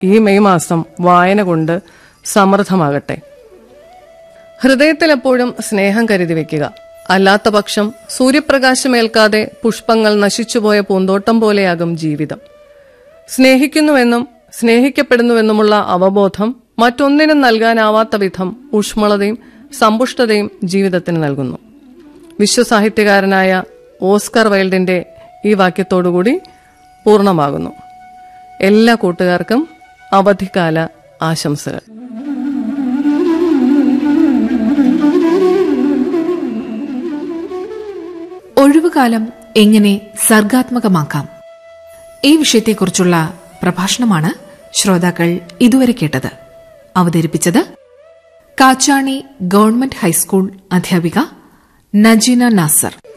ഈ മെയ് മാസം വായന കൊണ്ട് സമൃദ്ധമാകട്ടെ ഹൃദയത്തിൽ എപ്പോഴും സ്നേഹം കരുതി വെക്കുക അല്ലാത്ത പക്ഷം സൂര്യപ്രകാശമേൽക്കാതെ പുഷ്പങ്ങൾ നശിച്ചുപോയ പൂന്തോട്ടം പോലെയാകും ജീവിതം സ്നേഹിക്കുന്നുവെന്നും സ്നേഹിക്കപ്പെടുന്നുവെന്നുമുള്ള അവബോധം മറ്റൊന്നിനും നൽകാനാവാത്ത വിധം ഊഷ്മളതയും സമ്പുഷ്ടതയും ജീവിതത്തിന് നൽകുന്നു വിശ്വസാഹിത്യകാരനായ ഓസ്കർ വൈൽഡിന്റെ ഈ വാക്യത്തോടുകൂടി പൂർണ്ണമാകുന്നു എല്ലാ കൂട്ടുകാർക്കും അവധിക്കാല ആശംസകൾ ഒഴിവുകാലം എങ്ങനെ സർഗാത്മകമാക്കാം ഈ വിഷയത്തെക്കുറിച്ചുള്ള പ്രഭാഷണമാണ് ശ്രോതാക്കൾ ഇതുവരെ കേട്ടത് അവതരിപ്പിച്ചത് കാച്ചാണി ഗവൺമെന്റ് ഹൈസ്കൂൾ അധ്യാപിക നജീന നാസർ